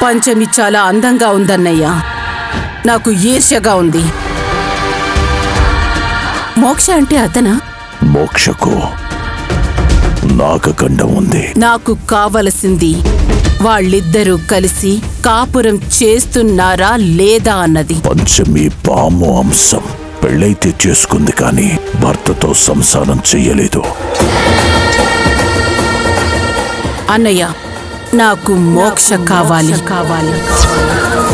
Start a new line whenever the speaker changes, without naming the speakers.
పంచమి చాలా అందంగా ఉందన్నయ్య నాకు ఈర్ష్యగా ఉంది మోక్ష అంటే అతనా
మోక్షకు నాగగండం ఉంది
నాకు కావలసింది వాళ్ళిద్దరూ కలిసి కాపురం చేస్తున్నారా లేదా అన్నది
పంచమి పాము అంశం పెళ్ళైతే చేసుకుంది కానీ భర్తతో సంసారం చెయ్యలేదు
అన్నయ్య నాకు మోక్ష కావాలి కావాలి